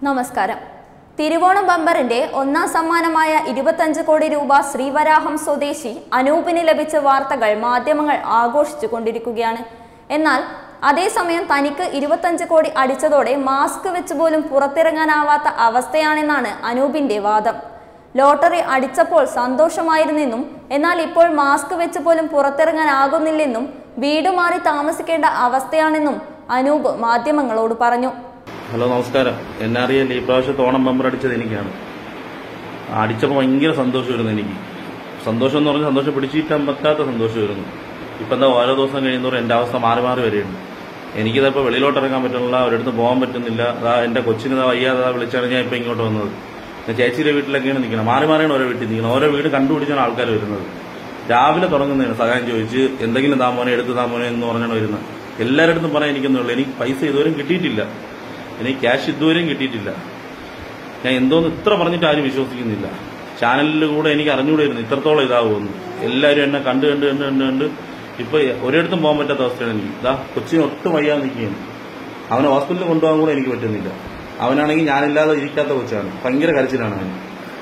നമസ്കാരം തിരുവോണം ബമ്പറിന്റെ ഒന്നാം സമ്മാനമായ ഇരുപത്തഞ്ച് കോടി രൂപ ശ്രീവരാഹം സ്വദേശി അനൂപിന് ലഭിച്ച വാർത്തകൾ മാധ്യമങ്ങൾ ആഘോഷിച്ചു കൊണ്ടിരിക്കുകയാണ് എന്നാൽ അതേസമയം തനിക്ക് ഇരുപത്തഞ്ച് കോടി അടിച്ചതോടെ മാസ്ക് വെച്ച് പോലും പുറത്തിറങ്ങാനാവാത്ത അവസ്ഥയാണെന്നാണ് അനൂപിന്റെ വാദം ലോട്ടറി അടിച്ചപ്പോൾ സന്തോഷമായിരുന്നെന്നും എന്നാൽ ഇപ്പോൾ മാസ്ക് വെച്ച് പോലും പുറത്തിറങ്ങാനാകുന്നില്ലെന്നും വീട് മാറി താമസിക്കേണ്ട അവസ്ഥയാണെന്നും അനൂപ് മാധ്യമങ്ങളോട് പറഞ്ഞു ഹലോ നമസ്കാരം എന്നെ അറിയാൻ ഈ പ്രാവശ്യത്തെ ഓണം മെമ്പർ അടിച്ചത് എനിക്കാണ് അടിച്ചപ്പോൾ ഭയങ്കര സന്തോഷമായിരുന്നു എനിക്ക് സന്തോഷം എന്ന് പറഞ്ഞാൽ സന്തോഷം പിടിച്ചിട്ടാൻ പറ്റാത്ത സന്തോഷമായിരുന്നു ഇപ്പം എന്താ ഓരോ ദിവസം കഴിയുന്നവരും എൻ്റെ അവസ്ഥ മാറി മാറി വരികയാണ് എനിക്കിതിപ്പോൾ വെളിയിലോട്ട് ഇറങ്ങാൻ പറ്റുന്നില്ല ഒരിടത്ത് പോകാൻ പറ്റുന്നില്ല അതാ എൻ്റെ കൊച്ചിന് ഇതാ വയ്യാതെ ഇതാ വിളിച്ചാണ് ഞാൻ ഇപ്പം ഇങ്ങോട്ട് വന്നത് ഞാൻ ചേച്ചിയുടെ വീട്ടിലൊക്കെയാണ് നിൽക്കുന്നത് മാറി മാറിയാണ് ഓരോ വീട്ടിൽ നിൽക്കുന്നത് ഓരോ വീട് കണ്ടുപിടിച്ചാണ് ആൾക്കാർ വരുന്നത് രാവിലെ തുടങ്ങുന്നതാണ് സഹായം ചോദിച്ച് എന്തെങ്കിലും താമോനെ എടുത്ത് താമോനെ എന്ന് പറഞ്ഞാണ് വരുന്നത് എല്ലാവരുടെ അടുത്തും പറയാൻ എനിക്കൊന്നുമില്ല എനിക്ക് പൈസ ഇതുവരെയും കിട്ടിയിട്ടില്ല എനിക്ക് ക്യാഷ് ഇതുവരെയും കിട്ടിയിട്ടില്ല ഞാൻ എന്തോന്ന് ഇത്ര പറഞ്ഞിട്ട് ആരും വിശ്വസിക്കുന്നില്ല ചാനലിൽ കൂടെ എനിക്ക് അറിഞ്ഞുകൂടായിരുന്നു ഇത്രത്തോളം ഇതാവുമെന്ന് എല്ലാവരും എന്നെ കണ്ട് കണ്ട് കണ്ട് കണ്ട് കണ്ട് ഇപ്പൊ ഒരിടത്തും പോകാൻ പറ്റാത്ത അവസ്ഥയാണ് എനിക്ക് ഇതാ കൊച്ചിന് ഒട്ടും വയ്യാതെ നിൽക്കുകയാണ് അവനെ ഹോസ്പിറ്റലിൽ കൊണ്ടുപോകാൻ കൂടെ എനിക്ക് പറ്റുന്നില്ല അവനാണെങ്കിൽ ഞാനില്ലാതെ ഇരിക്കാത്ത കൊച്ചാണ് ഭയങ്കര കരച്ചിലാണ് അവന്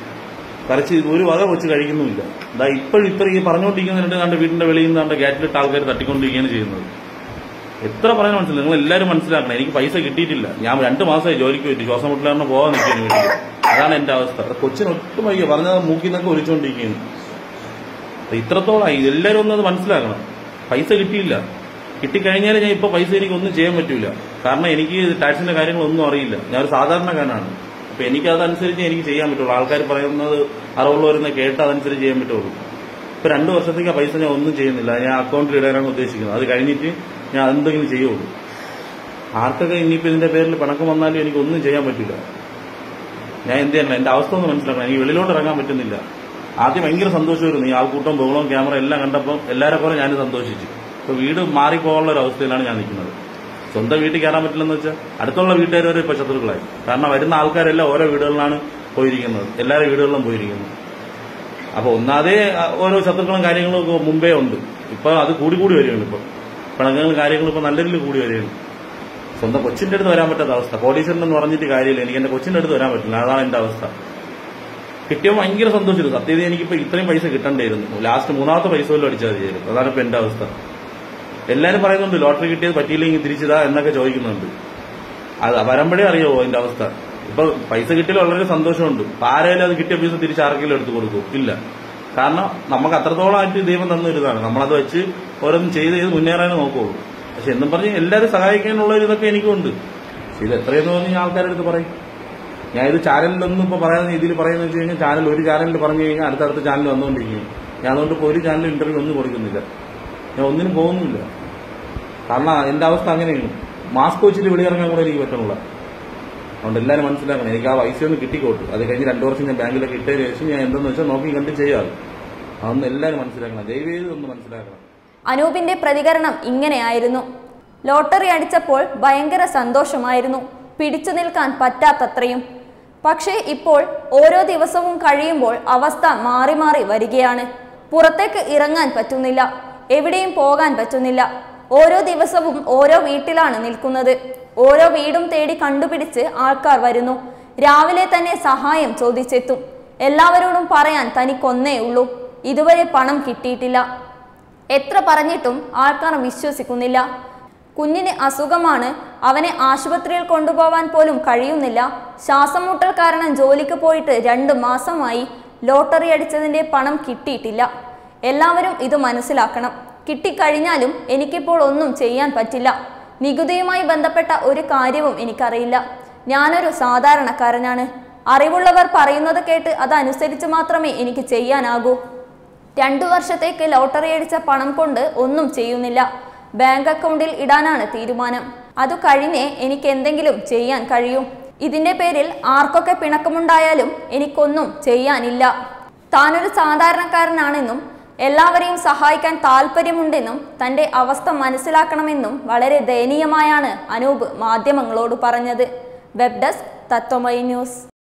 കരച്ച് ഒരു വക കൊച്ച് കഴിക്കുന്നുമില്ല ഇതാ ഇപ്പോഴും ഇത്ര ഈ പറഞ്ഞുകൊണ്ടിരിക്കുന്നുണ്ട് കണ്ട് വീടിന്റെ വെളിയിൽ നിന്ന് കണ്ട് ഗാറ്റിലിട്ട് ആൾക്കാർ തട്ടിക്കൊണ്ടിരിക്കുകയാണ് ചെയ്യുന്നത് എത്ര പറയാൻ മനസ്സിലായി നിങ്ങൾ എല്ലാവരും മനസ്സിലാക്കണം എനിക്ക് പൈസ കിട്ടിയിട്ടില്ല ഞാൻ രണ്ട് മാസമായി ജോലിക്ക് പറ്റി ശ്വാസം മുട്ടലാറിന് പോകാൻ നിൽക്കുന്നു വീട്ടിൽ അതാണ് എന്റെ അവസ്ഥ അത് കൊച്ചിന് ഒട്ടും വയ്യ പറഞ്ഞത് മൂക്കിൽ നിന്നൊക്കെ ഒലിച്ചുകൊണ്ടിരിക്കുന്നു അപ്പൊ ഇത്രത്തോളമായി എല്ലാവരും ഒന്ന് അത് മനസ്സിലാക്കണം പൈസ കിട്ടിയില്ല കിട്ടിക്കഴിഞ്ഞാൽ ഞാൻ ഇപ്പൊ പൈസ എനിക്ക് ഒന്നും ചെയ്യാൻ പറ്റൂല കാരണം എനിക്ക് ടാക്സിന്റെ കാര്യങ്ങളൊന്നും അറിയില്ല ഞാൻ ഒരു സാധാരണക്കാരനാണ് അപ്പൊ എനിക്ക് അതനുസരിച്ച് എനിക്ക് ചെയ്യാൻ പറ്റുള്ളൂ ആൾക്കാർ പറയുന്നത് അറിവുള്ളവരെന്ന് കേട്ട് അതനുസരിച്ച് ചെയ്യാൻ പറ്റുള്ളൂ ഇപ്പൊ രണ്ടു വർഷത്തേക്ക് ആ പൈസ ഞാൻ ഒന്നും ചെയ്യുന്നില്ല ഞാൻ അക്കൗണ്ടിൽ ഇടാനാണ് ഉദ്ദേശിക്കുന്നത് അത് കഴിഞ്ഞിട്ട് ഞാൻ എന്തെങ്കിലും ചെയ്യുള്ളൂ ആർക്കൊക്കെ ഇനിയിപ്പോ ഇതിന്റെ പേരിൽ പണക്കം വന്നാലും എനിക്ക് ഒന്നും ചെയ്യാൻ പറ്റില്ല ഞാൻ എന്ത് ചെയ്യണം എന്റെ അവസ്ഥ ഒന്ന് മനസ്സിലാക്കണം എനിക്ക് വെളിയിലോട്ട് ഇറങ്ങാൻ പറ്റുന്നില്ല ആദ്യം ഭയങ്കര സന്തോഷമായിരുന്നു ഈ ആൾക്കൂട്ടം ബഹളവും ക്യാമറ എല്ലാം കണ്ടപ്പോൾ എല്ലാവരെ പോലെ ഞാൻ സന്തോഷിച്ചു ഇപ്പൊ വീട് മാറിപ്പോകാനുള്ള ഒരു അവസ്ഥയിലാണ് ഞാൻ നിൽക്കുന്നത് സ്വന്തം വീട്ടിൽ കയറാൻ പറ്റില്ലെന്ന് വെച്ചാൽ അടുത്തുള്ള വീട്ടുകാർ വരെ ഇപ്പൊ ശത്രുക്കളായി കാരണം വരുന്ന ആൾക്കാരെല്ലാം ഓരോ വീടുകളിലാണ് പോയിരിക്കുന്നത് എല്ലാവരുടെ വീടുകളിലും പോയിരിക്കുന്നത് അപ്പൊ ഒന്നാതെ ആ, ഓരോ ശത്രുക്കളും കാര്യങ്ങളും ഒക്കെ മുമ്പേ ഉണ്ട് ഇപ്പൊ അത് കൂടി കൂടി വരികയാണ് ഇപ്പൊ പിണക്കങ്ങളും കാര്യങ്ങളും ഇപ്പൊ നല്ല രീതിയിൽ കൂടി വരികയാണ് സ്വന്തം കൊച്ചിന്റെ അടുത്ത് വരാൻ പറ്റാത്ത അവസ്ഥ കോടീശ്വരൻ എന്ന് പറഞ്ഞിട്ട് കാര്യമില്ല എനിക്ക് എന്റെ കൊച്ചിന്റെ അടുത്ത് വരാൻ പറ്റില്ല അതാണ് എന്റെ അവസ്ഥ കിട്ടിയപ്പോൾ ഭയങ്കര സന്തോഷിച്ചു സത്യത എനിക്കിപ്പോ ഇത്രയും പൈസ കിട്ടണ്ടായിരുന്നു ലാസ്റ്റ് മൂന്നാമത്തെ പൈസ പോലും അടിച്ചാൽ മതിയായിരുന്നു അതാണ് ഇപ്പൊ എന്റെ അവസ്ഥ എല്ലാരും പറയുന്നുണ്ട് ലോട്ടറി കിട്ടിയത് പറ്റിയില്ലെങ്കിൽ തിരിച്ചതാ എന്നൊക്കെ ചോദിക്കുന്നുണ്ട് അത് വരുമ്പോഴേ അറിയാവോ അതിന്റെ അവസ്ഥ ഇപ്പൊ പൈസ കിട്ടിയാൽ വളരെ സന്തോഷമുണ്ട് ഇപ്പൊ ആരെങ്കിലും അത് കിട്ടിയ പൈസ തിരിച്ച് ആർക്കെങ്കിലും എടുത്തു കൊടുക്കും ഇല്ല കാരണം നമുക്ക് അത്രത്തോളമായിട്ട് ദൈവം തന്ന ഒരു ഇതാണ് നമ്മളത് വെച്ച് ഓരോന്നും ചെയ്ത് ചെയ്ത് മുന്നേറാനേ നോക്കുള്ളൂ പക്ഷെ എന്നും പറഞ്ഞ് എല്ലാവരും സഹായിക്കാനുള്ള ഒരു ഇതൊക്കെ എനിക്കുണ്ട് പക്ഷെ ഇത് എത്രയെന്ന് പറഞ്ഞ് ഞാൻ ആൾക്കാരുടെ അടുത്ത് പറയും ഞാൻ ഇത് ചാനലിലൊന്നും ഇപ്പൊ പറയാവുന്ന രീതിയിൽ പറയുന്നത് വെച്ച് കഴിഞ്ഞാൽ ചാനൽ ഒരു ചാനലിൽ പറഞ്ഞു കഴിഞ്ഞാൽ അടുത്തടുത്ത ചാനൽ വന്നുകൊണ്ടിരിക്കും ഞാൻ അതുകൊണ്ട് ഇപ്പോൾ ഒരു ചാനൽ ഇന്റർവ്യൂ ഒന്നും കൊടുക്കുന്നില്ല ഞാൻ ഒന്നിനും പോകുന്നില്ല കാരണം എന്റെ അവസ്ഥ അങ്ങനെയാണ് മാസ്ക് വെച്ചിട്ട് വെളിയിറങ്ങാൻ കൂടെ എനിക്ക് പറ്റണില്ല അതുകൊണ്ട് എല്ലാവരും മനസ്സിലാക്കണം എനിക്ക് ആ പൈസ ഒന്ന് കിട്ടിക്കോട്ടു അത് കഴിഞ്ഞ് രണ്ടു വർഷം ഞാൻ ബാങ്കിലൊക്കെ ഇട്ടതിന് ശേഷം ഞാൻ എന്തെന്ന് വെച്ചാൽ നോക്കി കണ്ട് ചെയ്യാറ് അതൊന്ന് എല്ലാവരും മനസ്സിലാക്കണം ദയവേത് ഒന്ന് മനസ്സിലാക്കണം അനൂപിന്റെ പ്രതികരണം ഇങ്ങനെയായിരുന്നു ലോട്ടറി അടിച്ചപ്പോൾ ഭയങ്കര സന്തോഷമായിരുന്നു പിടിച്ചു നിൽക്കാൻ പറ്റാത്തത്രയും പക്ഷേ ഇപ്പോൾ ഓരോ ദിവസവും കഴിയുമ്പോൾ അവസ്ഥ മാറി മാറി വരികയാണ് പുറത്തേക്ക് ഇറങ്ങാൻ പറ്റുന്നില്ല എവിടെയും പോകാൻ പറ്റുന്നില്ല ഓരോ ദിവസവും ഓരോ വീട്ടിലാണ് നിൽക്കുന്നത് ഓരോ വീടും തേടി കണ്ടുപിടിച്ച് ആൾക്കാർ വരുന്നു രാവിലെ തന്നെ സഹായം ചോദിച്ചെത്തും എല്ലാവരോടും പറയാൻ തനിക്കൊന്നേ ഉള്ളൂ ഇതുവരെ പണം കിട്ടിയിട്ടില്ല എത്ര പറഞ്ഞിട്ടും ആൾക്കാർ വിശ്വസിക്കുന്നില്ല കുഞ്ഞിന് അസുഖമാണ് അവനെ ആശുപത്രിയിൽ കൊണ്ടുപോവാൻ പോലും കഴിയുന്നില്ല ശ്വാസം മുട്ടൽ കാരണം ജോലിക്ക് പോയിട്ട് രണ്ട് മാസമായി ലോട്ടറി അടിച്ചതിന്റെ പണം കിട്ടിയിട്ടില്ല എല്ലാവരും ഇത് മനസ്സിലാക്കണം കിട്ടിക്കഴിഞ്ഞാലും എനിക്കിപ്പോൾ ഒന്നും ചെയ്യാൻ പറ്റില്ല നികുതിയുമായി ബന്ധപ്പെട്ട ഒരു കാര്യവും എനിക്കറിയില്ല ഞാനൊരു സാധാരണക്കാരനാണ് അറിവുള്ളവർ പറയുന്നത് കേട്ട് അതനുസരിച്ച് മാത്രമേ എനിക്ക് ചെയ്യാനാകൂ രണ്ടു വർഷത്തേക്ക് ലോട്ടറി അടിച്ച പണം കൊണ്ട് ഒന്നും ചെയ്യുന്നില്ല ബാങ്ക് അക്കൗണ്ടിൽ ഇടാനാണ് തീരുമാനം അത് കഴിഞ്ഞേ എനിക്ക് എന്തെങ്കിലും ചെയ്യാൻ കഴിയൂ ഇതിന്റെ പേരിൽ ആർക്കൊക്കെ പിണക്കമുണ്ടായാലും എനിക്കൊന്നും ചെയ്യാനില്ല താനൊരു സാധാരണക്കാരനാണെന്നും എല്ലാവരെയും സഹായിക്കാൻ താല്പര്യമുണ്ടെന്നും തന്റെ അവസ്ഥ മനസ്സിലാക്കണമെന്നും വളരെ ദയനീയമായാണ് അനൂപ് മാധ്യമങ്ങളോട് പറഞ്ഞത് വെബ് ഡെസ്ക് തത്വമൈ ന്യൂസ്